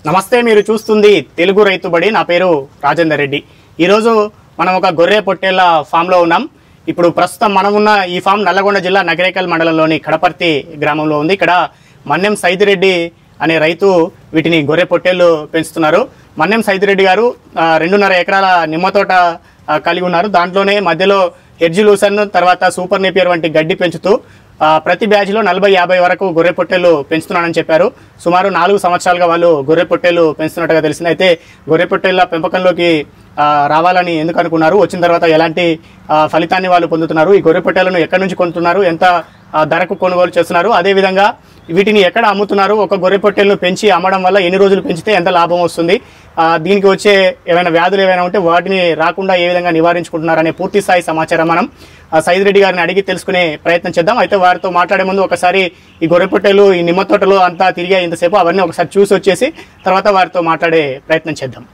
నమస్తే మీరు చూస్తుంది తెలుగు రైతుబడి నా పేరు రాజేందర్ రెడ్డి ఈరోజు మనం ఒక గొర్రె పొట్టేళ్ల ఫామ్లో ఉన్నాం ఇప్పుడు ప్రస్తుతం మనం ఉన్న ఈ ఫామ్ నల్లగొండ జిల్లా నగరేకల్ మండలంలోని కడపర్తి గ్రామంలో ఉంది ఇక్కడ మన్నెం సైదిరెడ్డి అనే రైతు వీటిని గొర్రె పొట్టేళ్లు పెంచుతున్నారు మన్నెం సైదిరెడ్డి గారు ఆ, రెండున్నర ఎకరాల నిమ్మ తోట ఆ, కలిగి ఉన్నారు దాంట్లోనే మధ్యలో హెర్జిలూసన్ తర్వాత సూపర్ నేపియర్ వంటి గడ్డి పెంచుతూ ఆ, ప్రతి బ్యాచ్లో నలభై యాభై వరకు గొర్రె పొట్టేలు పెంచుతున్నానని చెప్పారు సుమారు నాలుగు సంవత్సరాలుగా వాళ్ళు గొర్రె పొట్టేలు పెంచుతున్నట్టుగా తెలిసింది అయితే గొర్రె పొట్టేళ్ల పెంపకంలోకి ఆ, రావాలని ఎందుకు అనుకున్నారు వచ్చిన తర్వాత ఎలాంటి ఆ, ఫలితాన్ని వాళ్ళు పొందుతున్నారు ఈ గొర్రె పొట్టేలను ఎక్కడి నుంచి కొంటున్నారు ఎంత ఆ, ధరకు కొనుగోలు చేస్తున్నారు అదేవిధంగా వీటిని ఎక్కడ అమ్ముతున్నారు ఒక గొర్రె పొట్టేలను పెంచి అమ్మడం వల్ల ఎన్ని రోజులు పెంచితే ఎంత లాభం వస్తుంది ఆ, దీనికి వచ్చే ఏమైనా వ్యాధులు ఏమైనా ఉంటే వాటిని రాకుండా ఏ విధంగా నివారించుకుంటున్నారు అనే పూర్తి స్థాయి సమాచారం మనం ఆ, సైద్ రెడ్డి గారిని అడిగి తెలుసుకునే ప్రయత్నం చేద్దాం అయితే వారితో మాట్లాడే ముందు ఒకసారి ఈ గొర్రె పొట్టేలు ఈ నిమ్మ తోటలు అంతా తిరిగా ఇంతసేపు అవన్నీ ఒకసారి చూసి వచ్చేసి తర్వాత వారితో మాట్లాడే ప్రయత్నం చేద్దాం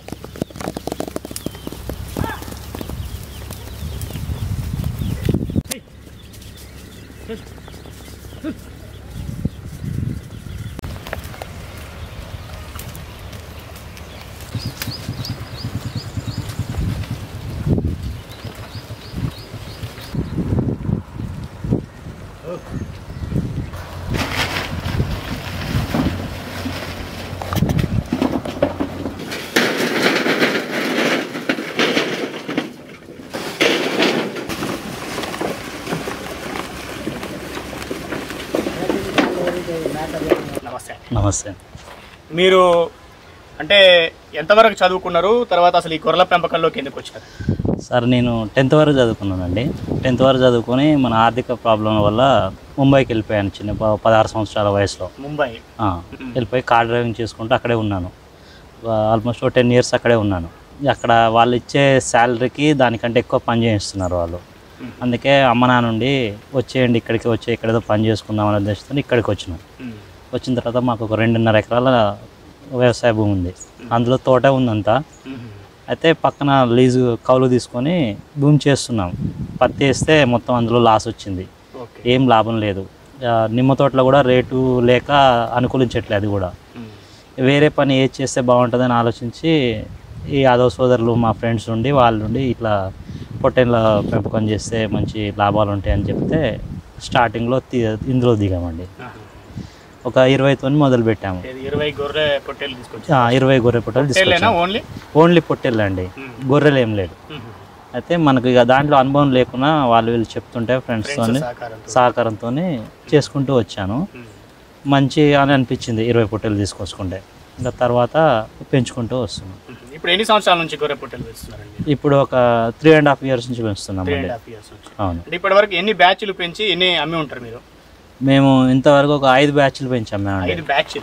నమస్తే నమస్తే మీరు అంటే ఎంతవరకు చదువుకున్నారు తర్వాత అసలు ఈ గొర్రెల పెంపకంలోకి ఎందుకు వచ్చారు సార్ నేను టెన్త్ వరకు చదువుకున్నానండి టెన్త్ వరకు చదువుకొని మన ఆర్థిక ప్రాబ్లం వల్ల ముంబైకి వెళ్ళిపోయాను చిన్న ప- పదహారు సంవత్సరాల వయసులో ముంబై ఆ, వెళ్ళిపోయి కార్ డ్రైవింగ్ చేసుకుంటూ అక్కడే ఉన్నాను ఆల్మోస్ట్ టెన్ ఇయర్స్ అక్కడే ఉన్నాను అక్కడ వాళ్ళు ఇచ్చే శాలరీకి దానికంటే ఎక్కువ పని చేయిస్తున్నారు వాళ్ళు అందుకే అమ్మ నాన్న నుండి వచ్చేయండి ఇక్కడికి వచ్చి ఇక్కడేదో పని చేసుకుందాం అనే ఉద్దేశంతో ఇక్కడికి వచ్చినాం వచ్చిన తర్వాత మాకు ఒక రెండున్నర ఎకరాల వ్యవసాయ భూమి ఉంది అందులో తోట ఉందంతా అయితే పక్కన లీజు కౌలు తీసుకొని భూమి చేస్తున్నాం పత్తి వేస్తే మొత్తం అందులో లాస్ వచ్చింది ఓకే ఏం లాభం లేదు ఆ, నిమ్మ తోటలో కూడా రేటు లేక అనుకూలించట్లేదు అది కూడా వేరే పని ఏది చేస్తే బాగుంటుందని ఆలోచించి ఈ యాదవ్ సోదరులు మా ఫ్రెండ్స్ నుండి వాళ్ళ నుండి ఇట్లా పొట్టేళ్ళ పెంపకం చేస్తే మంచి లాభాలు ఉంటాయని చెప్తే స్టార్టింగ్లో తీ ఇందులో దిగామండి ఒక ఇరవైతో మొదలు పెట్టాము ఇరవై గొర్రె పొట్టేలు తీసుకొచ్చి ఆ, ఇరవై గొర్రె పొట్టేలు పొట్టేలేనా తీసుకొచ్చాము ఓన్లీ ఓన్లీ పొట్టేళ్ళు అండి గొర్రెలు ఏం లేదు అయితే మనకు ఇక దాంట్లో అనుభవం లేకున్నా వాళ్ళు వీళ్ళు చెప్తుంటే ఫ్రెండ్స్తో సహకారంతో సహకారంతో చేసుకుంటూ వచ్చాను మంచి అని అనిపించింది ఇరవై పొట్టేలు తీసుకొచ్చుకుంటే ఇంకా తర్వాత పెంచుకుంటూ వస్తున్నాం ఇప్పుడు ఎన్ని సంవత్సరాల నుంచి గొర్రె పొట్టేలు పెంచుతున్నారండి ఇప్పుడు ఒక త్రీ అండ్ హాఫ్ ఇయర్స్ నుంచి పెంచుతున్నాం త్రీ అండి అండ్ హాఫ్ ఇయర్స్ నుంచి అవును అంటే ఇప్పటి వరకు ఎన్ని బ్యాచ్లు పెంచి ఎన్ని అమ్మి ఉంటారు మీరు మేము ఇంతవరకు ఒక ఐదు బ్యాచ్లు పెంచాం మేమండి ఐదు బ్యాచ్లు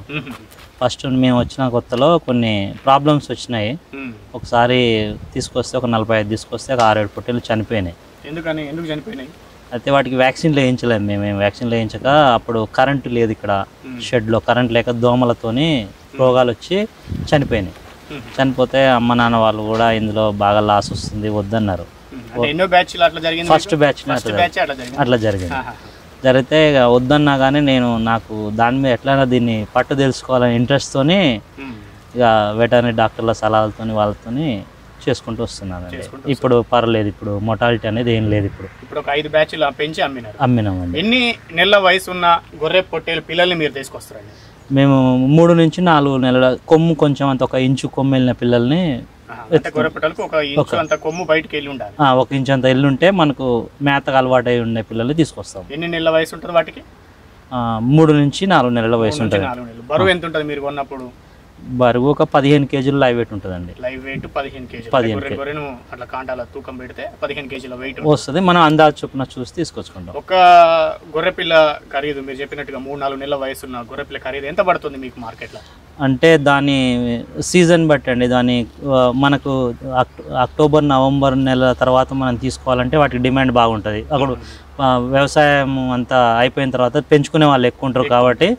ఫస్ట్ మేము వచ్చిన కొత్తలో కొన్ని ప్రాబ్లమ్స్ వచ్చినాయి ఒకసారి తీసుకొస్తే ఒక నలభై ఐదు తీసుకొస్తే ఒక ఆరేడు పొట్టేలు చనిపోయినాయి ఎందుకని ఎందుకు చనిపోయినాయి అయితే వాటికి వ్యాక్సిన్లు వేయించలేము మేము ఏం వ్యాక్సిన్లు వేయించక అప్పుడు కరెంటు లేదు ఇక్కడ షెడ్లో కరెంట్ లేక దోమలతోని రోగాలు వచ్చి చనిపోయినాయి చనిపోతే అమ్మ నాన్న వాళ్ళు కూడా ఇందులో బాగా లాస్ వస్తుంది వద్దన్నారు అంటే ఎన్నో బ్యాచ్లు అట్లా జరిగింది ఫస్ట్ బ్యాచ్ ఫస్ట్ బ్యాచ్ అట్లా జరిగింది అట్లా జరిగింది ఆహా. జరిగితే ఇక వద్దన్నా కానీ నేను నాకు దాని మీద ఎట్లైనా దీన్ని పట్టు తెలుసుకోవాలని ఇంట్రెస్ట్తోని ఉమ్. ఇక వెటర్నరీ డాక్టర్ల సలహాలతోని వాళ్ళతోని చేసుకుంటూ వస్తున్నానండి చేసుకుంటూ ఇప్పుడు పర్లేదు ఇప్పుడు మొటాలిటీ అనేది ఏం లేదు ఇప్పుడు ఇప్పుడు ఒక ఐదు బ్యాచ్లు పెంచి అమ్మినారు అమ్మినామండి ఎన్ని నెలల వయసు ఉన్న గొర్రె పొట్టేలు పిల్లల్ని మీరు తీసుకొస్తారండి మేము మూడు నుంచి నాలుగు నెలల కొమ్ము కొంచెం అంత ఒక ఇంచు కొమ్ము వెళ్ళిన పిల్లల్ని ఆహా. అంటే గొర్రె పొట్టలకు ఒక ఇంచు అంత కొమ్ము బయటికి వెళ్ళి ఉండాలి ఆ, ఒక ఇంచు అంత ఎల్లుంటే మనకు మేతకు అలవాటు అయి ఉండే పిల్లల్ని తీసుకొస్తాం ఎన్ని నెలల వయసు ఉంటుంది వాటికి ఆ, మూడు నుంచి నాలుగు నెలల వయసు నుంచి ఉంటుంది నాలుగు నెలలు బరువు ఎంత ఉంటుంది మీరు కొన్నప్పుడు బరువు ఒక పదిహేను కేజీలు లైవ్ వెయిట్ ఉంటుందండి లైవ్ వెయిట్ పదిహేను కేజీలు పదిహేను గొర్రె గొర్రెను అట్లా కాంటాల తూకం పెడితే పదిహేను కేజీల వెయిట్ వస్తుంది మనం అందాజు చొప్పున చూసి తీసుకొచ్చుకుంటాం ఒక గొర్రె పిల్ల ఖరీదు మీరు చెప్పినట్టుగా మూడు నాలుగు నెలల వయసు ఉన్న గొర్రె పిల్ల ఖరీదు ఎంత పడుతుంది మీకు మార్కెట్లో అంటే దాని సీజన్ బట్టి అండి దాని ఆ, మనకు అక్- అక్టోబర్ నవంబర్ నెల తర్వాత మనం తీసుకోవాలంటే వాటికి డిమాండ్ బాగుంటుంది అప్పుడు ఆ, వ్యవసాయం అంతా అయిపోయిన తర్వాత పెంచుకునే వాళ్ళు ఎక్కువ ఉంటారు కాబట్టి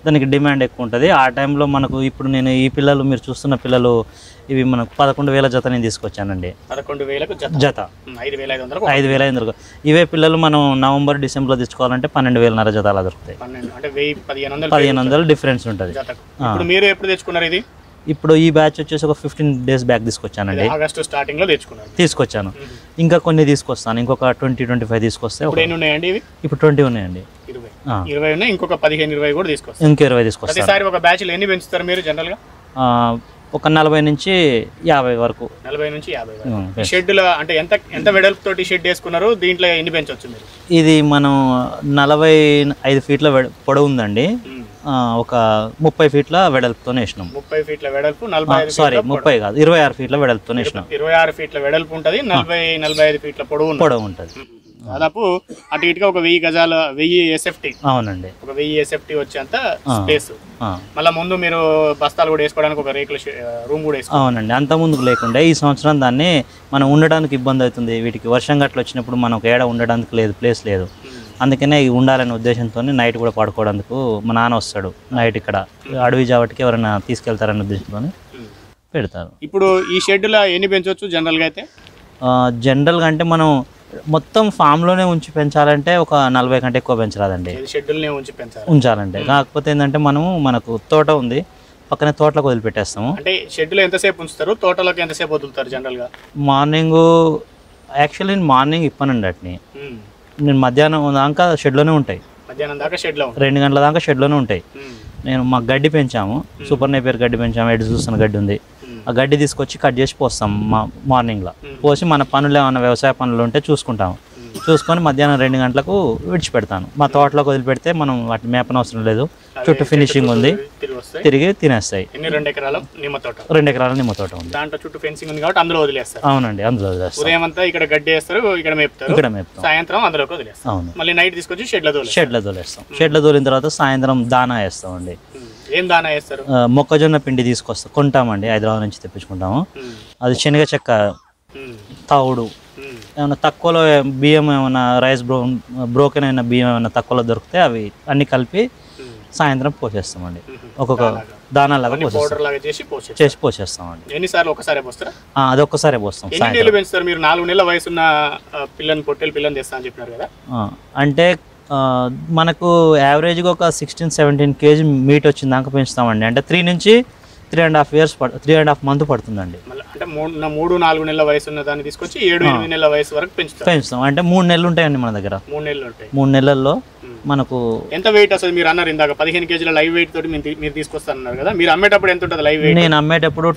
దానికి డిమాండ్ ఎక్కువ ఉంటుంది ఆ టైంలో మనకు ఇప్పుడు నేను ఈ పిల్లలు మీరు చూస్తున్న పిల్లలు ఇవి మనకు పదకొండు వేల జత నేను తీసుకొచ్చానండి పదకొండు వేలకు జత జత ఉమ్, ఐదు వేల ఐదు వందలకు ఐదు వేల ఐదు వందలు ఇవే పిల్లలు మనం నవంబర్ డిసెంబర్లో తెచ్చుకోవాలంటే పన్నెండు వేలన్నర జత అలా దొరుకుతాయి పన్నెండు అంటే వెయ్యి పదిహేను వందలు పదిహేను వందలు డిఫరెన్స్ ఉంటుంది జతకు ఇప్పుడు మీరు ఎప్పుడు తెచ్చుకున్నారు ఇది ఇప్పుడు ఈ బ్యాచ్ వచ్చేసి ఒక ఫిఫ్టీన్ డేస్ బ్యాక్ తీసుకొచ్చానండి ఆగస్టు స్టార్టింగ్ లో తెచ్చుకున్నారు తీసుకొచ్చాను ఉమ్. ఇంకా కొన్ని తీసుకొస్తాను ఇంకొక ట్వంటీ ట్వంటీ ఫైవ్ తీసుకొస్తే ఒక- ఇప్పుడు ఎన్ని ఉన్నాయండి ఇవి ఇప్పుడు ట్వంటీ ఉన్నాయండి ఇరవై ఆ. ఇరవై ఉన్నాయి ఇంకొక పదిహేను ఇరవై కూడా తీసుకొస్తారు ఇంక ఇరవై తీసుకొస్తాను ప్రతిసారి ఒక బ్యాచ్లు ఎన్ని పెంచుతారు మీరు జనరల్ గా ఆ, ఒక నలభై నుంచి యాభై వరకు నలభై నుంచి యాభై వరకు. ఉమ్, ఈ షెడ్ లో అంటే ఎంత ఎంత వెడల్పు తోటి షెడ్ వేసుకున్నారు దీంట్లో ఎన్ని పెంచవచ్చు మీరు ఇది మనం నలభై ఐదు ఫీట్ల వెడ- పొడవు ఉందండి ఉమ్. ఆ, ఒక ముప్పై ఫీట్ల వెడల్పుతోనే వేసినాం ముప్పై ఫీట్ల వెడల్పు నలభై ఐదు సారీ ఫీట్ల ముప్పై కాదు ఇరవై ఆరు ఫీట్ల వెడల్పుతోనే వేసినాం ఇరవై ఆరు ఫీట్ల వెడల్పు ఉంటది నలభై నలభై ఐదు ఫీట్ల పొడవు ఉన్నది. పొడవు ఉంటుంది ఉమ్. దాదాపు అటు ఇటుగా ఒక వెయ్యి గజాల వెయ్యి ఎస్ఎఫ్టీ అవునండి ఒక వెయ్యి ఎస్ఎఫ్టీ వచ్చేంత స్పేస్ ఆ, మళ్ళీ ముందు మీరు బస్తాలు కూడా వేసుకోవడానికి ఒక రేకుల రూమ్ కూడా వేసుకో అవునండి అంత ముందుకు లేకుండా ఈ సంవత్సరం దాన్ని మనం ఉండడానికి ఇబ్బంది అవుతుంది వీటికి వర్షం గట్ల వచ్చినప్పుడు మనకు ఏడ ఉండడానికి లేదు ప్లేస్ లేదు అందుకనే ఇవి ఉండాలనే ఉద్దేశంతో నైట్ కూడా పడుకోవడానికి మా నాన్న వస్తాడు నైట్ ఇక్కడ అడవి జావటికి ఎవరైనా తీసుకెళ్తారనే ఉద్దేశంతో పెడతారు ఇప్పుడు ఈ షెడ్లో ఎన్ని పెంచవచ్చు జనరల్గా అయితే ఆ, జనరల్గా అంటే మనం మొత్తం ఫామ్లోనే ఉంచి పెంచాలంటే ఒక నలభై కంటే ఎక్కువ పెంచరాదండి ఈ షెడ్యూల్నే ఉంచి పెంచాలి ఉంచాలంటే కాకపోతే ఏంటంటే మనము మనకు తోట ఉంది పక్కనే తోటలకు వదిలిపెట్టేస్తాము అంటే షెడ్యూల్ ఎంతసేపు ఉంచుతారు తోటలోకి ఎంతసేపు వదులుతారు జనరల్గా మార్నింగ్ యాక్చువల్లీ నేను మార్నింగ్ ఇప్పనండి వాటిని నేను మధ్యాహ్నం దాకా షెడ్లోనే ఉంటాయి మధ్యాహ్నం దాకా షెడ్లో ఉంటుంది రెండు గంటల దాకా షెడ్లోనే ఉంటాయి ఉమ్. నేను మా గడ్డి పెంచాము సూపర్ నేపేర్ గడ్డి పెంచాము ఎటు చూస్తున్న గడ్డి ఉంది ఉమ్. ఆ గడ్డి తీసుకొచ్చి కట్ చేసి పోస్తాం మా మార్నింగ్లో పోసి మన పనులు ఏమైనా వ్యవసాయ పనులు ఉంటే చూసుకుంటాము చూసుకొని మధ్యాహ్నం రెండు గంటలకు విడిచిపెడతాను మా తోటలోకి వదిలిపెడితే మనం వాటి మేపన అవసరం లేదు చుట్టూ ఫినిషింగ్ ఉంది తిరిగి వస్తాయి తిరిగి తినేస్తాయి ఎన్ని రెండు ఎకరాల నిమ్మ తోట రెండు ఎకరాల నిమ్మ తోట ఉంది దాంట్లో చుట్టూ ఫెన్సింగ్ ఉంది కాబట్టి అందులో వదిలేస్తారు అవునండి అందులో వదిలేస్తాం ఉదయం అంతా ఇక్కడ గడ్డి వేస్తారు ఇక్కడ మేపుతారు ఇక్కడ మేపుతాం సాయంత్రం అందులోకి వదిలేస్తారు అవును మళ్ళీ నైట్ తీసుకొచ్చి షెడ్లో తోలేస్తారు షెడ్లో తోలేస్తాం షెడ్లో తోలిన తర్వాత సాయంత్రం దానా వేస్తామండి ఉమ్. ఏం దానా వేస్తారు ఆ, మొక్కజొన్న పిండి తీసుకొస్తాం కొంటామండి హైదరాబాద్ నుంచి తెప్పించుకుంటాము ఉమ్. అది శనగ చెక్క ఉమ్. తవుడు ఉమ్. ఏమైనా తక్కువలో బియ్యం ఏమైనా రైస్ బ్రో బ్రోకెన్ అయిన బియ్యం ఏమైనా తక్కువలో దొరికితే అవి అన్ని కలిపి ఉమ్. సాయంత్రం పోసేస్తామండి ఉమ్. ఒక్కొక్క దానాగా. దానాలాగా పోసేస్తాం పౌడర్ లాగా చేసి పోసేస్తారు చేసి పోసేస్తామండి ఎన్నిసార్లు ఒకసారి పోస్తారా ఆ, అది ఒక్కసారి పోస్తాం ఎన్ని సాయంత్రం నెలలు పెంచుతారు మీరు నాలుగు నెలల వయసున్న ఆ, పిల్లని పొట్టెలు పిల్లని తెస్తా అని చెప్పినారు కదా ఆ, అంటే ఆ, మనకు యావరేజ్గా ఒక సిక్స్టీన్ సెవెంటీన్ కేజీ మీట్ వచ్చిన దాకా పెంచుతామండి అంటే త్రీ నుంచి త్రీ అండ్ హాఫ్ ఇయర్స్ పడు త్రీ అండ్ హాఫ్ మంత్ పడుతుందండి మళ్ళీ అంటే మూడు నా మూడు నాలుగు నెలల వయసు ఉన్న దాన్ని తీసుకొచ్చి ఏడు ఎనిమిది నెలల వయసు వరకు పెంచుతారు పెంచుతాం అంటే మూడు నెలలు ఉంటాయండి మన దగ్గర మూడు నెలలు ఉంటాయి మూడు నెలల్లో ఉమ్. మనకు ఎంత వెయిట్ అసలు మీరు అన్నారు ఇందాక పదిహేను కేజీల లైవ్ వెయిట్ తోటి మీరు తీ- మీరు తీసుకొస్తారన్నారు కదా మీరు అమ్మేటప్పుడు ఎంత ఉంటుంది లైవ్ వెయిట్ నేను అమ్మేటప్పుడు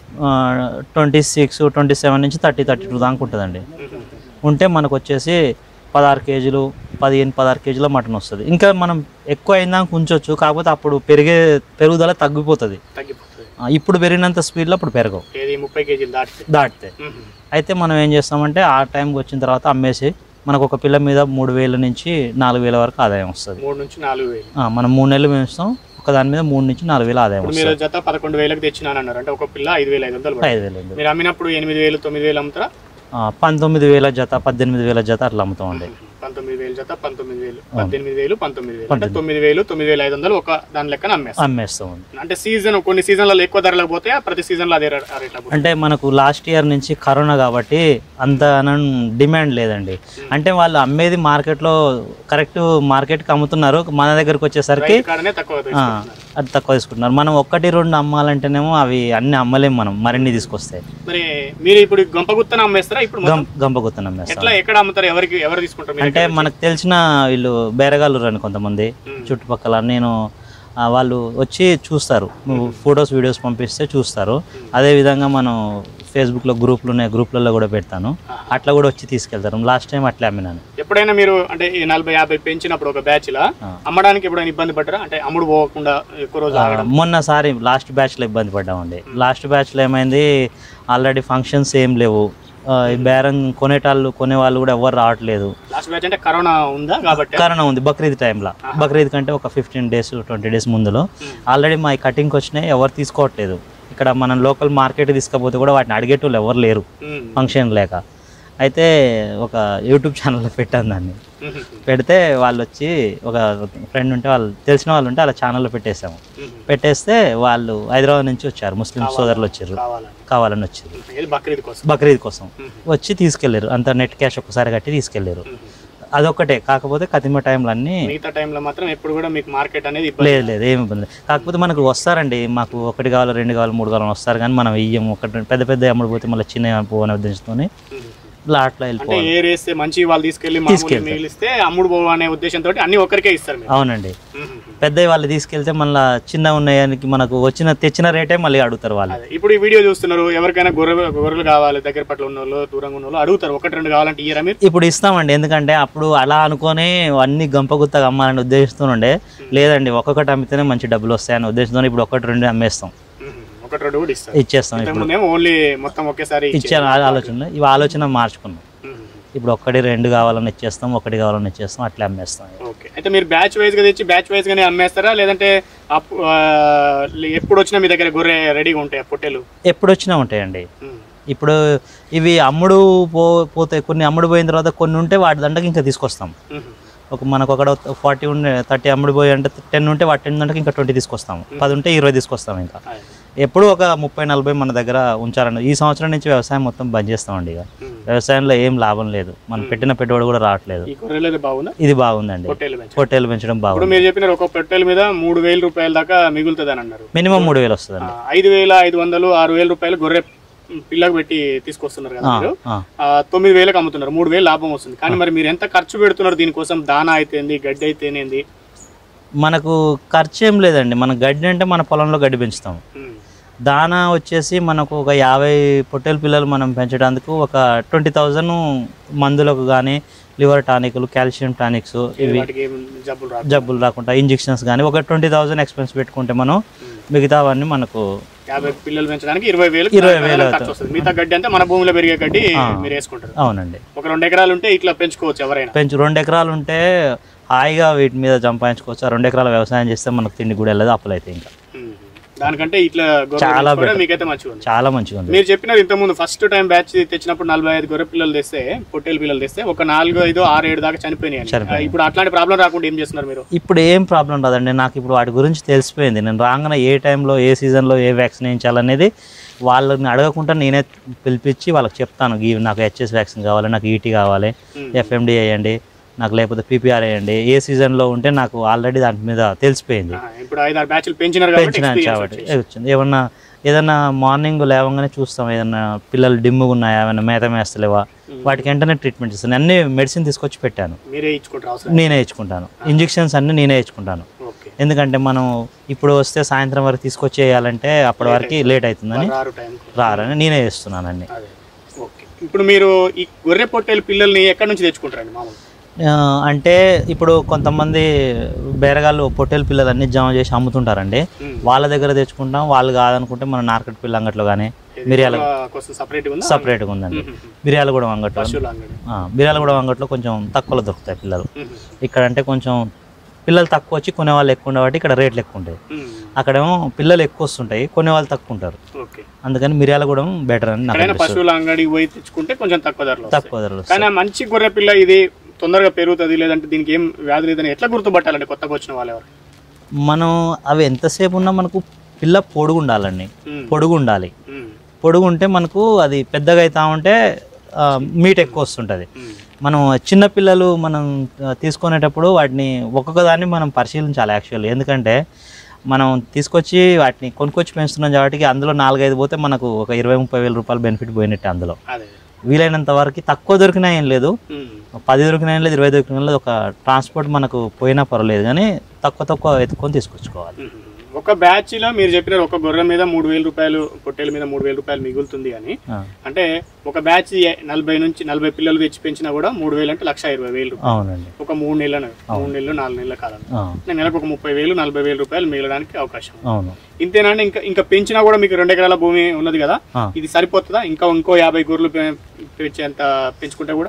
ట్వంటీ సిక్స్ ట్వంటీ సెవెన్ నుంచి థర్టీ థర్టీ టూ దాకా ఉంటుందండి ఉంటే మనకు వచ్చేసి పదహారు కేజీలు పదిహేను పదహారు కేజీల మటన్ వస్తుంది ఇంకా మనం ఎక్కువ అయిందాక ఉంచవచ్చు కాకపోతే అప్పుడు పెరిగే పెరుగుదల తగ్గిపోతుంది తగ్గిపోతుంది ఆ, ఇప్పుడు పెరిగినంత స్పీడ్లో అప్పుడు పెరగవు ఏది ముప్పై కేజీలు దాటితే దాటితే ఉహు. అయితే మనం ఏం చేస్తామంటే ఆ టైంకి వచ్చిన తర్వాత అమ్మేసి మనకు ఒక పిల్ల మీద మూడు వేల నుంచి నాలుగు వేల వరకు ఆదాయం వస్తుంది మూడు నుంచి నాలుగు వేలు ఆ, మనం మూడు నెలలు పెంచుతాం ఒక దాని మీద మూడు నుంచి నాలుగు వేలు ఆదాయం ఇప్పుడు వస్తుంది మీరు జత పదకొండు వేలకు తెచ్చినాను అన్నారు అంటే ఒక పిల్ల ఐదు వేల ఐదు వందలు పడుతుంది. ఐదు వేలు ఉంది. మీరు అమ్మినప్పుడు ఎనిమిది వేలు తొమ్మిది వేలు అమ్ముతారా ఆ, పంతొమ్మిది వేల జత పద్దెనిమిది వేల జత అట్లా అమ్ముతామండి పంతొమ్మిది వేలు జత పంతొమ్మిది వేలు పద్దెనిమిది వేలు పంతొమ్మిది వేలు అంటే తొమ్మిది వేలు తొమ్మిది వేల ఐదు వందలు ఒక దాని లెక్కన అమ్మేస్తారు అమ్మేస్తామండి అంటే సీజన్ కొన్ని సీజన్లలో ఎక్కువ ధరలకు పోతే ప్రతి సీజన్లో అదే రేట్ రేట్ల అంటే మనకు లాస్ట్ ఇయర్ నుంచి కరోనా కాబట్టి అంత డిమాండ్ లేదండి అంటే వాళ్ళు అమ్మేది మార్కెట్లో కరెక్ట్ మార్కెట్కి అమ్ముతున్నారు మన దగ్గరకు వచ్చేసరికి కాడనే తక్కువ ఆ, తీసుకుంటున్నారు. అది తక్కువ తీసుకుంటున్నారు మనం ఒక్కటి రెండు అమ్మాలంటేనేమో అవి అన్ని అమ్మలేం మనం మరిన్ని తీసుకొస్తే మరి మీరు ఇప్పుడు గంపగుత్తన అమ్మేస్తారా ఇప్పుడు మొత్తం? గం గంపగుత్తనం అమ్మేస్తాం ఎట్లా ఎక్కడ అమ్ముతారు ఎవరికి ఎవరు తీసుకుంటారు మీరు అంటే మనకు తెలిసిన వీళ్ళు బేరగాళ్ళు అని కొంతమంది మ్మ్. చుట్టుపక్కల నేను ఆ, వాళ్ళు వచ్చి చూస్తారు నువ్వు ఫొటోస్ వీడియోస్ పంపిస్తే చూస్తారు అదే విధంగా మనం ఫేస్బుక్లో గ్రూప్లు ఉన్నాయి గ్రూప్లలో కూడా పెడతాను అట్లా కూడా వచ్చి తీసుకెళ్తారు లాస్ట్ టైం అట్లా అమ్మినాను ఎప్పుడైనా మీరు అంటే ఈ నలభై యాభై పెంచినప్పుడు ఒక బ్యాచ్ లా ఆ. అమ్మడానికి ఎప్పుడైనా ఇబ్బంది పడ్డారా అంటే అమ్ముడు పోకుండా ఎక్కువ రోజు ఆగడం మొన్నసారి లాస్ట్ బ్యాచ్లో ఇబ్బంది పడ్డామండి లాస్ట్ బ్యాచ్లో ఏమైంది ఆల్రెడీ ఫంక్షన్స్ ఏం లేవు ఆ, ఈ బేరం కొనేటాళ్ళు కొనేవాళ్ళు కూడా ఎవరు రావట్లేదు లాస్ట్ బ్యాచ్ అంటే కరోనా ఉందా కాబట్టి కరోనా ఉంది బక్రీద్ టైంలో బక్రీద్ కంటే ఒక ఫిఫ్టీన్ డేస్ ట్వంటీ డేస్ ముందులో ఆల్రెడీ మా కటింగ్కి వచ్చినాయి ఎవరు తీసుకోవట్లేదు ఇక్కడ మనం లోకల్ మార్కెట్ తీసుకపోతే కూడా వాటిని అడిగేటోళ్ళు ఎవరు లేరు ఉమ్. ఫంక్షన్ లేక అయితే ఒక యూట్యూబ్ ఛానల్లో పెట్టాను దాన్ని మ్మ్. పెడితే వాళ్ళు వచ్చి ఒక ఫ్రెండ్ ఉంటే వాళ్ళు తెలిసిన వాళ్ళు ఉంటే అలా ఛానల్లో పెట్టేసాము మ్మ్. పెట్టేస్తే వాళ్ళు హైదరాబాద్ నుంచి వచ్చారు ముస్లిం సోదరులు వచ్చారు కావాలని కావాలని వచ్చారు ఇది బక్రీద్ కోసం బక్రీద్ కోసం మ్మ్. వచ్చి తీసుకెళ్లారు అంత నెట్ క్యాష్ ఒక్కసారి కట్టి తీసుకెళ్లారు మ్మ్. అదొక్కటే కాకపోతే కతిమ టైంలో అన్నీ మిగతా టైంలో మాత్రం ఎప్పుడు కూడా మీకు మార్కెట్ అనేది ఇబ్బంది లేదు లేదు ఏమి ఇబ్బంది లేదు. కాకపోతే మనకు వస్తారండి మాకు ఒకటి కావాలి రెండు కావాలి మూడు కావాలి వస్తారు కానీ మనం ఇయ్యం ఒకటి పెద్ద పెద్ద అమ్ముడు పోతే మళ్ళీ చిన్న పోవనే ఉద్దేశంతో మ్మ్. లాట్లో అంటే వెళ్ళిపోవాలి ఏ రేస్తే మంచి వాళ్ళు తీసుకెళ్లి మామూలు తీసుకెళ్తారు. మిగిలిస్తే అమ్ముడు పోవు అనే ఉద్దేశంతో అన్ని ఒక్కరికే ఇస్తారు మీరు అవునండి మ్మ్. పెద్ద వాళ్ళు తీసుకెళ్తే మళ్ళీ చిన్న ఉన్నాయానికి మనకు వచ్చిన తెచ్చిన రేటే మళ్ళీ అడుగుతారు వాళ్ళు అదే ఇప్పుడు ఈ వీడియో చూస్తున్నారు ఎవరికైనా గొర్రెలు గొర్రెలు కావాలి దగ్గర పట్ల ఉన్న వాళ్ళు దూరంగా ఉన్న వాళ్ళు అడుగుతారు ఒకటి రెండు కావాలంటే ఇయ్యరా మీరు ఇప్పుడు ఇస్తామండి ఎందుకంటే అప్పుడు అలా అనుకొని అన్ని గంపగుత్తగా అమ్మాలనే ఉద్దేశంతో ఉండే లేదండి ఒక్కొక్కటి అమ్మితేనే మంచి డబ్బులు వస్తాయనే ఉద్దేశంతో ఇప్పుడు ఒకటి రెండు అమ్మేస్తాం మ్మ్. ఒకటి రెండు కూడా ఇస్తారు ఇచ్చేస్తాం ఇప్పుడు ఇంతకుముందేమో ఓన్లీ మొత్తం ఒకేసారి ఇచ్చే ఆలోచన ఇవి ఆలోచన మార్చుకున్నాం మ్మ్. ఇప్పుడు ఒక్కటి రెండు కావాలని ఇచ్చేస్తాం ఒకటి కావాలని ఇచ్చేస్తాం అట్లా అమ్మేస్తాం ఓకే అయితే మీరు బ్యాచ్ వైజ్ గా తెచ్చి బ్యాచ్ వైజ్ గానే అమ్మేస్తారా లేదంటే అప్పు- ఆ, ఎప్పుడు వచ్చినా మీ దగ్గర గొర్రె రెడీగా ఉంటాయి పొట్టెలు ఎప్పుడు వచ్చినా ఉంటాయండి మ్మ్. ఇప్పుడు ఇవి అమ్ముడు పో పోతే కొన్ని అమ్ముడు పోయిన తర్వాత కొన్ని ఉంటే వాటి దండకి ఇంకా తీసుకొస్తాం మ్మ్. ఒక మనకు ఒక ఫార్టీ ఉండే థర్టీ అమ్ముడు పోయి అంటే టెన్ ఉంటే వాటి టెన్ దండకి ఇంకా ట్వంటీ తీసుకొస్తాం పది ఉంటే ఇరవై తీసుకొస్తాం ఇంకా అదే. ఎప్పుడు ఒక ముప్పై నలభై మన దగ్గర ఉంచాలండి ఈ సంవత్సరం నుంచి వ్యవసాయం మొత్తం బంద్ చేస్తామండి ఇక మ్మ్. వ్యవసాయంలో ఏం లాభం లేదు మనం పెట్టిన పెట్టుబడి కూడా రావట్లేదు ఈ గొర్రెలు బాగుందా ఇది బాగుందండి పొట్టేలు పెంచడం పొట్టేలు పెంచడం ఇప్పుడు బాగుంది మీరు చెప్పినారు ఒక పొట్టేల మీద మూడు వేల రూపాయల దాకా మిగులుతుంది అని అన్నారు మినిమం మూడు వేలు ఆ, వస్తుందండి ఐదు వేల ఐదు వందలు ఆరు వేల రూపాయలు గొర్రె పిల్లకు పెట్టి తీసుకొస్తున్నారు కదా ఆ, మీరు ఆ. ఆ, తొమ్మిది వేలకు అమ్ముతున్నారు మూడు వేలు లాభం వస్తుంది కానీ మరి మీరు ఎంత ఖర్చు పెడుతున్నారు దీనికోసం దానా అయితేంది గడ్డి అయితేనేంది మనకు ఖర్చు ఏం లేదండి మన గడ్డి అంటే మన పొలంలో గడ్డి పెంచుతాం ఉమ్, దానా వచ్చేసి మనకు ఒక యాభై పొట్టేల పిల్లలు మనం పెంచడానికి ఒక ట్వంటీ థౌజండ్ మందులకు కానీ లివర్ టానిక్లు కాల్షియం టానిక్స్ ఇవి వాటికి ఏం జబ్బులు రాదు జబ్బులు రాకుండా ఇంజెక్షన్స్ కానీ ఒక ట్వంటీ థౌజండ్ ఎక్స్పెన్స్ పెట్టుకుంటే మనం మిగతావన్నీ మనకు యాభై పిల్లలు పెంచడానికి ఇరవై వేలు ఇరవై వేలు ఖర్చు వస్తుంది మిగతా గడ్డి అంతా మన భూమిలో పెరిగే గడ్డి మీరు వేసుకుంటారు అవునండి ఒక రెండు ఎకరాలు ఉంటే ఇట్లా పెంచుకోవచ్చు ఎవరైనా పెంచు రెండు ఎకరాలు ఉంటే హాయిగా వీటి మీద సంపాదించుకోవచ్చు ఆ రెండు ఎకరాల వ్యవసాయం చేస్తే మనకు తిండి కూడా వెళ్ళదు అప్పులైతే ఇంకా ఉమ్. దానికంటే ఇట్లా గొర్రెలు చాలా పెంచుకోవడం better. మీకైతే మంచిగా ఉంది చాలా మంచిగా ఉంది మీరు చెప్పినారు ఇంతకుముందు ఫస్ట్ టైం బ్యాచ్ తెచ్చినప్పుడు నలభై ఐదు గొర్రె పిల్లలు తెస్తే పొట్టేలు పిల్లలు తెస్తే ఒక నాలుగు ఐదు ఆరు ఏడు దాకా చనిపోయినాయి అని. చనిపోయాయి. ఇప్పుడు అట్లాంటి ప్రాబ్లం రాకుండా ఏం చేస్తున్నారు మీరు ఇప్పుడు ఏం ప్రాబ్లం రాదండి నాకు ఇప్పుడు వాటి గురించి తెలిసిపోయింది నేను రాగానే ఏ టైంలో ఏ సీజన్లో ఏ వ్యాక్సిన్ వేయించాలనేది వాళ్ళని అడగకుండా నేనే పిలిపించి వాళ్ళకి చెప్తాను ఈ నాకు హెచ్ఎస్ వ్యాక్సిన్ కావాలి నాకు ఈటీ కావాలి Hmm. ఎఫ్ఎండి వేయండి నాకు లేకపోతే పీపీఆర్ వేయండి ఏ సీజన్లో ఉంటే నాకు ఆల్రెడీ దాని మీద తెలిసిపోయింది ఆ, ఇప్పుడు ఐదు ఆరు బ్యాచ్లు పెంచినారు కాబట్టి పెంచిన experience కాబట్టి వచ్చేసి. వచ్చింది ఏమన్నా ఏదన్నా మార్నింగ్ లేవగానే చూస్తాం ఏదన్నా పిల్లలు డిమ్ముగా ఉన్నాయా ఏమైనా మేత మేస్తలేవా వాటికి వెంటనే ట్రీట్మెంట్ ఇస్తాను అన్ని మెడిసిన్ తీసుకొచ్చి పెట్టాను మీరే ఇచ్చుకుంటారు అవసరం నేనే ఇచ్చుకుంటాను ఇంజెక్షన్స్ అన్ని నేనే ఇచ్చుకుంటాను ఓకే ఎందుకంటే మనం ఇప్పుడు వస్తే సాయంత్రం వరకు తీసుకొచ్చి వేయాలంటే అప్పటి వరకు లేట్ అవుతుందని రారు టైం రారని నేనే చేస్తున్నాను అన్ని అదే ఓకే ఇప్పుడు మీరు ఈ గొర్రె పొట్టేలు పిల్లల్ని ఎక్కడి నుంచి తెచ్చుకుంటారండి మామూలు ఆ, అంటే ఇప్పుడు కొంతమంది బేరగాళ్ళు పొట్టేలు పిల్లలు అన్ని జమ చేసి అమ్ముతుంటారండి ఉమ్. వాళ్ళ దగ్గర తెచ్చుకుంటాం వాళ్ళు కాదనుకుంటే మన నార్కెట్ పిల్ల అంగట్లో కానీ మిరియాల కోసం సపరేట్ ఉందా సపరేట్గా ఉందండి ఉమ్. మిరియాల కూడా అంగట్లో పశువుల అంగడి మిరియాల కూడా అంగట్లో కొంచెం తక్కువలో దొరుకుతాయి పిల్లలు ఉమ్. ఇక్కడ అంటే కొంచెం పిల్లలు తక్కువ వచ్చి కొనే వాళ్ళు ఎక్కువ ఉండే కాబట్టి ఇక్కడ రేట్లు ఎక్కువ ఉంటాయి ఉమ్. అక్కడేమో పిల్లలు ఎక్కువ వస్తుంటాయి కొనే వాళ్ళు తక్కువ ఉంటారు ఓకే అందుకని మిరియాల కూడా బెటర్ అని నాకు ఎక్కడైనా అనిపిస్తుంది. పశువుల అంగడికి పోయి తెచ్చుకుంటే కొంచెం తక్కువ ధరలో వస్తాయి. తక్కువ ధరలు కానీ ఆ మంచి గొర్రె పిల్ల ఇది తొందరగా పెరుగుతుంది లేదంటే దీనికి ఏం వ్యాధి లేదని ఎట్లా గుర్తుపట్టాలండి కొత్తగా వచ్చిన వాళ్ళు ఎవరు మనం అవి ఎంతసేపు ఉన్నా మనకు పిల్ల పొడుగు ఉండాలండి ఉమ్. పొడుగు ఉండాలి ఉమ్. పొడుగు ఉంటే మనకు అది పెద్దగా అవుతా ఉంటే ఆ, మీట్ ఎక్కువ వస్తుంటుంది ఉమ్. మనం చిన్న పిల్లలు మనం ఆ, తీసుకునేటప్పుడు వాటిని ఒక్కొక్క దాన్ని మనం పరిశీలించాలి యాక్చువల్లీ ఎందుకంటే మనం తీసుకొచ్చి వాటిని కొనుక్కొచ్చి పెంచుతున్నాం కాబట్టి అందులో నాలుగైదు పోతే మనకు ఒక ఇరవై ముప్పై వేల రూపాయలు బెనిఫిట్ పోయినట్టే అందులో అదే వీలైనంత వరకు తక్కువ దొరికినా ఏం లేదు ఉమ్. పది దొరికినా ఏం లేదు ఇరవై దొరికినా ఏం లేదు ఒక ట్రాన్స్పోర్ట్ మనకు పోయినా పర్వాలేదు కానీ తక్కువ తక్కువ ఎత్తుకొని తీసుకొచ్చుకోవాలి ఉమ్. ఒక బ్యాచ్ లో మీరు చెప్పినారు ఒక గొర్రె మీద మూడు వేల రూపాయలు పొట్టేల మీద మూడు వేల రూపాయలు మిగులుతుంది అని ఆ, అంటే ఒక బ్యాచ్ నలభై నుంచి నలభై పిల్లలు తెచ్చి పెంచినా కూడా మూడు వేలు అంటే లక్ష ఇరవై వేలు రూపాయలు అవునండి ఒక మూడు నెలలు మూడు నెలలు నాలుగు నెలల కాలం ఆ, నెలకు ఒక ముప్పై వేలు నలభై వేల రూపాయలు మిగలడానికి అవకాశం ఉంది. అవును ఇంతేనా అండి? ఇంకా ఇంకా పెంచినా కూడా మీకు రెండు ఎకరాల భూమి ఉన్నది కదా ఆ. ఇది సరిపోతుందా ఇంకా ఇంకో యాభై గొర్రెలు పె- పెంచేంత పెంచుకుంటే కూడా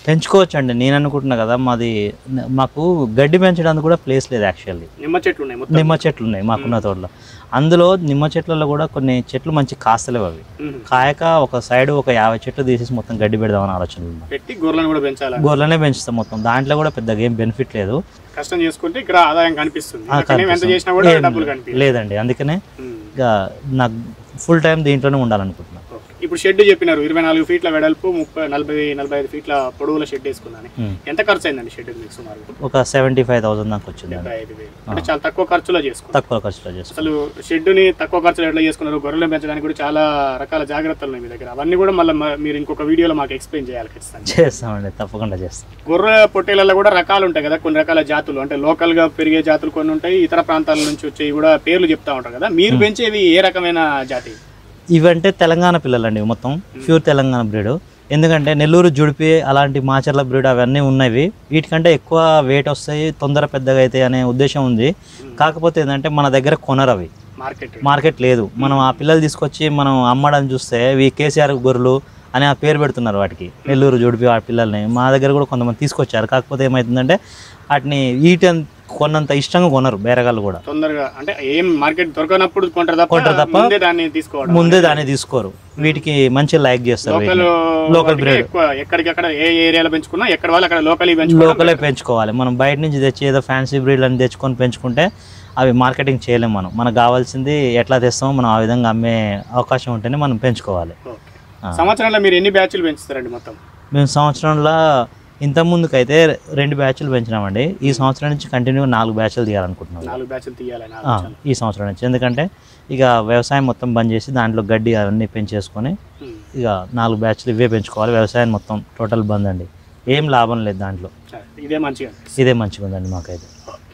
పెంచుకోవచ్చు అండి నేను అనుకుంటున్నా కదా మాది న- మాకు గడ్డి పెంచడానికి కూడా ప్లేస్ లేదు యాక్చువల్లీ నిమ్మ చెట్లు ఉన్నాయి మొత్తం నిమ్మ చెట్లు ఉన్నాయి మాకున్న తోటలో అందులో నిమ్మ చెట్లలో కూడా కొన్ని చెట్లు మంచి కాస్తలేవు అవి మ్మ్. కాయక ఒక సైడ్ ఒక యాభై చెట్లు తీసేసి మొత్తం గడ్డి పెడదామని ఆలోచన ఉంది పెట్టి గొర్రెలను కూడా పెంచాలి గొర్రెలనే పెంచుతాం మొత్తం దాంట్లో కూడా పెద్దగా ఏం బెనిఫిట్ లేదు కష్టం చేసుకుంటే ఇక్కడ ఆదాయం కనిపిస్తుంది ఆ, అక్కడనే ఎంత కనిపిస్తుంది. చేసినా కూడా ఏం డబ్బులు కనిపిస్తుంది లేదండి అందుకనే మ్మ్. ఇక నాకు ఫుల్ టైం దీంట్లోనే ఉండాలనుకుంటున్నాను ఓకే. ఇప్పుడు షెడ్ చెప్పినారు ఇరవై నాలుగు ఫీట్ల వెడల్పు ముప్పై నలభై నలభై ఐదు ఫీట్ల పొడవుల షెడ్ వేసుకున్నాను మ్మ్. ఎంత ఖర్చు అయిందండి షెడ్ మీకు సుమారు ఒక సెవెంటీ ఫైవ్ థౌసండ్ దాకా వచ్చింది డెబ్బై ఐదు వేలు అంటే చాలా తక్కువ ఖర్చులో చేసుకున్నారు తక్కువ ఖర్చులో చేసుకో అసలు షెడ్ని తక్కువ ఖర్చులో ఎట్లా చేసుకున్నారు గొర్రెలను పెంచడానికి కూడా చాలా రకాల జాగ్రత్తలు ఉన్నాయి మీ దగ్గర అవన్నీ కూడా మళ్ళీ మీరు ఇంకొక వీడియోలో మాకు ఎక్స్ప్లెయిన్ చేయాలి ఖచ్చితంగా చేస్తామండి తప్పకుండా చేస్తాం గొర్రె పొట్టేలలో కూడా రకాలు ఉంటాయి కదా కొన్ని రకాల జాతులు అంటే లోకల్ గా పెరిగే జాతులు కొన్ని ఉంటాయి ఇతర ప్రాంతాల నుంచి వచ్చేవి కూడా పేర్లు చెప్తా ఉంటారు కదా మీరు పెంచేవి ఏ రకమైన జాతి ఇవంటే తెలంగాణ పిల్లలండి ఇవి మొత్తం ప్యూర్ తెలంగాణ బ్రీడ్ ఎందుకంటే నెల్లూరు జుడిపి అలాంటి మాచర్ల బ్రీడ్ అవన్నీ ఉన్నవి వీటికంటే ఎక్కువ వెయిట్ వస్తాయి తొందర పెద్దగా అవుతాయి అనే ఉద్దేశం ఉంది కాకపోతే ఏంటంటే మన దగ్గర కొనరు అవి మార్కెట్ మార్కెట్ లేదు మనం ఆ పిల్లలు తీసుకొచ్చి మనం అమ్మడం చూస్తే ఇవి కేసీఆర్ గొర్రెలు అని ఆ పేరు పెడుతున్నారు వాటికి నెల్లూరు జుడిపి ఆ పిల్లల్ని మా దగ్గర కూడా కొంతమంది తీసుకొచ్చారు కాకపోతే ఏమవుతుందంటే వాటిని ఈట కొన్నంత ఇష్టంగా కొనరు బేరగాళ్ళు కూడా తొందరగా అంటే ఏం మార్కెట్ దొరకనప్పుడు కొంటారు కొంటారు తప్ప తప్ప ముందే దాన్ని తీసుకోవడం ముందే దాన్ని తీసుకోరు వీటికి మంచి లైక్ చేస్తారు లోకల్ వీటిని. లోకల్ వాటికి బ్రీడ్ ఎక్కువ ఎక్కడికక్కడ ఏ ఏరియాలో పెంచుకున్నా ఎక్కడ వాళ్ళు అక్కడ లోకల్ పెంచుకోవడం లోకలే పెంచుకోవాలి మనం బయట నుంచి తెచ్చి ఏదో ఫ్యాన్సీ బ్రీడ్ అని తెచ్చుకొని పెంచుకుంటే అవి మార్కెటింగ్ చేయలేము మనం మనకు కావాల్సింది ఎట్లా తెస్తామో మనం ఆ విధంగా అమ్మే అవకాశం ఉంటేనే మనం పెంచుకోవాలి ఓకే. ఆ. సంవత్సరంలో మీరు ఎన్ని బ్యాచ్లు పెంచుతారండి మొత్తం మేము సంవత్సరంలో ఇంత ముందుకైతే రెండు బ్యాచ్లు పెంచినామండి ఈ సంవత్సరం నుంచి కంటిన్యూ నాలుగు బ్యాచ్లు తీయాలనుకుంటున్నాం నాలుగు బ్యాచ్లు తీయాలని ఆ, ఆలోచన ఈ సంవత్సరం నుంచి ఎందుకంటే ఇక వ్యవసాయం మొత్తం బంద్ చేసి దాంట్లో గడ్డి అవన్నీ పెంచేసుకొని ఉమ్. ఇక నాలుగు బ్యాచ్లు ఇవే పెంచుకోవాలి వ్యవసాయం మొత్తం టోటల్ బంద్ అండి ఏం లాభం లేదు దాంట్లో సరే, ఇదే మంచిగా ఇదే మంచిగా ఉందండి మాకైతే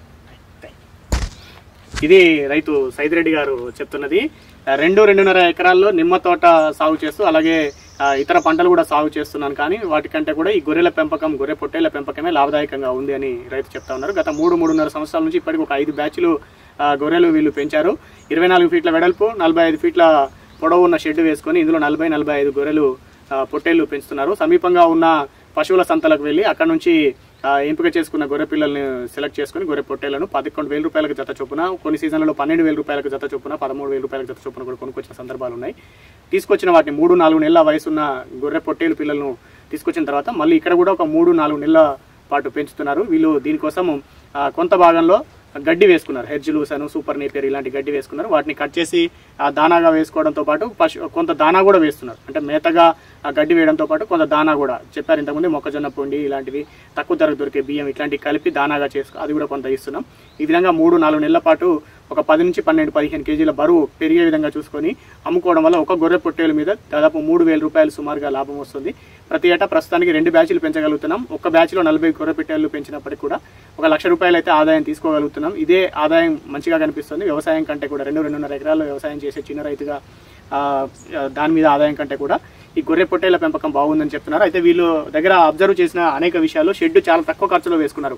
ఇది రైతు సైదిరెడ్డి గారు చెప్తున్నది ఆ, రెండు రెండున్నర ఎకరాల్లో నిమ్మ తోట సాగు చేస్తూ అలాగే ఆ, ఇతర పంటలు కూడా సాగు చేస్తున్నాను కానీ వాటికంటే కూడా ఈ గొర్రెల పెంపకం గొర్రె పొట్టేళ్ల పెంపకమే లాభదాయకంగా ఉంది అని రైతు చెప్తా ఉన్నారు గత మూడు మూడున్నర సంవత్సరాల నుంచి ఇప్పటికి ఒక ఐదు బ్యాచ్లు ఆ, గొర్రెలు వీళ్ళు పెంచారు ఇరవై నాలుగు ఫీట్ల వెడల్పు నలభై ఐదు ఫీట్ల పొడవు ఉన్న షెడ్ వేసుకొని ఇందులో నలభై నలభై ఐదు గొర్రెలు ఆ, పొట్టేళ్లు పెంచుతున్నారు సమీపంగా ఉన్న పశువుల సంతలకు వెళ్ళి అక్కడ నుంచి ఆ, ఎంపిక చేసుకున్న గొర్రె పిల్లల్ని సెలెక్ట్ చేసుకుని గొర్రె పొట్టేళ్లను పదకొండు వేల రూపాయలకు జత చొప్పున కొన్ని సీజన్లలో పన్నెండు వేల రూపాయలకు జత చొప్పున పదమూడు వేల రూపాయలకు జత చొప్పున కూడా కొనుక్కొచ్చిన సందర్భాలు ఉన్నాయి తీసుకొచ్చిన వాటిని మూడు నాలుగు నెలల వయసున్న గొర్రె పొట్టేలు పిల్లలను తీసుకొచ్చిన తర్వాత మళ్ళీ ఇక్కడ కూడా ఒక మూడు నాలుగు నెలల పాటు పెంచుతున్నారు వీళ్ళు దీనికోసం ఆ, కొంత భాగంలో గడ్డి వేసుకున్నారు హెడ్జ్ లూసను సూపర్ నేపియర్ ఇలాంటి గడ్డి వేసుకున్నారు వాటిని కట్ చేసి ఆ దానాగా వేసుకోవడంతో పాటు పశు కొంత దానా కూడా వేస్తున్నారు అంటే మేతగా ఆ గడ్డి వేయడంతో పాటు కొంత దానా కూడా చెప్పారు ఇంతకుముందు మొక్కజొన్న పొండి ఇలాంటివి తక్కువ ధరకు దొరికే బియ్యం ఇట్లాంటివి కలిపి దానాగా చేసుకో అది కూడా కొంత ఇస్తున్నాం ఈ విధంగా మూడు నాలుగు నెలల పాటు ఒక పది నుంచి పన్నెండు పదిహేను కేజీల బరువు పెరిగే విధంగా చూసుకొని అమ్ముకోవడం వల్ల ఒక గొర్రె పొట్టేల మీద దాదాపు మూడు వేల రూపాయలు సుమారుగా లాభం వస్తుంది ప్రతి ఏటా ప్రస్తుతానికి రెండు బ్యాచ్లు పెంచగలుగుతున్నాం ఒక బ్యాచ్లో నలభై గొర్రె పెట్టేలు పెంచినప్పటికీ కూడా ఒక లక్ష రూపాయలు అయితే ఆదాయం తీసుకోగలుగుతున్నాం ఇదే ఆదాయం మంచిగా కనిపిస్తుంది వ్యవసాయం కంటే కూడా రెండు రెండున్నర ఎకరాల్లో వ్యవసాయం చేసే చిన్న రైతుగా ఆ, దాని మీద ఆదాయం కంటే కూడా ఈ గొర్రె పొట్టేల పెంపకం బాగుందని చెప్తున్నారు అయితే వీళ్ళు దగ్గర అబ్జర్వ్ చేసిన అనేక విషయాలు షెడ్ చాలా తక్కువ ఖర్చులో వేసుకున్నారు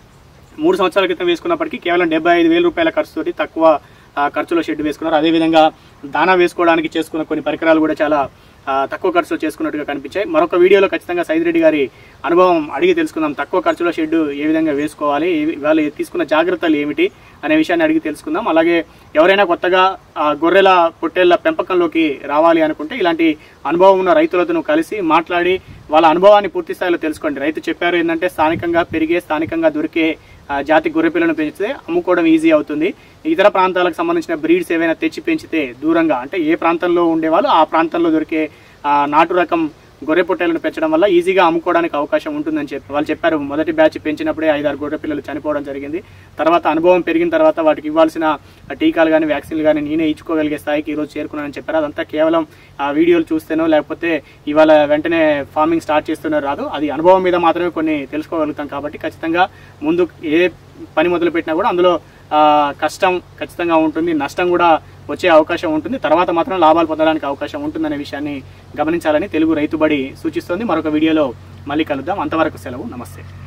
మూడు సంవత్సరాల క్రితం వేసుకున్నప్పటికీ కేవలం డెబ్బై ఐదు వేల రూపాయల ఖర్చుతోటి తక్కువ ఆ, ఖర్చులో షెడ్ వేసుకున్నారు అదేవిధంగా దానా వేసుకోవడానికి చేసుకున్న కొన్ని పరికరాలు కూడా చాలా ఆ, తక్కువ ఖర్చులో చేసుకున్నట్టుగా కనిపించాయి మరొక వీడియోలో ఖచ్చితంగా సైదిరెడ్డి గారి అనుభవం అడిగి తెలుసుకుందాం తక్కువ ఖర్చులో షెడ్ ఏ విధంగా వేసుకోవాలి ఏ- వాళ్ళు తీసుకున్న జాగ్రత్తలు ఏమిటి అనే విషయాన్ని అడిగి తెలుసుకుందాం అలాగే ఎవరైనా కొత్తగా ఆ, గొర్రెల పొట్టేళ్ల పెంపకంలోకి రావాలి అనుకుంటే ఇలాంటి అనుభవం ఉన్న రైతులతో కలిసి మాట్లాడి వాళ్ళ అనుభవాన్ని పూర్తి స్థాయిలో తెలుసుకోండి రైతు చెప్పారు ఏంటంటే స్థానికంగా పెరిగే స్థానికంగా దొరికే ఆ, జాతి గొర్రె పిల్లను పెంచితే అమ్ముకోవడం ఈజీ అవుతుంది ఇతర ప్రాంతాలకు సంబంధించిన బ్రీడ్స్ ఏవైనా తెచ్చి పెంచితే దూరంగా అంటే ఏ ప్రాంతంలో ఉండేవాళ్ళు ఆ ప్రాంతంలో దొరికే ఆ, నాటు రకం గొర్రె పొట్టేలను పెంచడం వల్ల ఈజీగా అమ్ముకోవడానికి అవకాశం ఉంటుందని చెప్పి వాళ్ళు చెప్పారు మొదటి బ్యాచ్ పెంచినప్పుడే ఐదారు గొర్రె పిల్లలు చనిపోవడం జరిగింది తర్వాత అనుభవం పెరిగిన తర్వాత వాటికి ఇవ్వాల్సిన టీకాలు కానీ వ్యాక్సిన్లు కానీ నేనే ఇచ్చుకోగలిగే స్థాయికి ఈరోజు చేరుకున్నానని చెప్పారు అదంతా కేవలం ఆ వీడియోలు చూస్తేనో లేకపోతే ఇవాళ వెంటనే ఫార్మింగ్ స్టార్ట్ చేస్తూనే రాదు అది అనుభవం మీద మాత్రమే కొన్ని తెలుసుకోగలుగుతాం కాబట్టి ఖచ్చితంగా ముందు ఏ పని మొదలు పెట్టినా కూడా అందులో ఆ, కష్టం ఖచ్చితంగా ఉంటుంది నష్టం కూడా వచ్చే అవకాశం ఉంటుంది తర్వాత మాత్రం లాభాలు పొందడానికి అవకాశం ఉంటుందనే విషయాన్ని గమనించాలని తెలుగు రైతుబడి సూచిస్తోంది మరొక వీడియోలో మళ్ళీ కలుద్దాం అంతవరకు సెలవు నమస్తే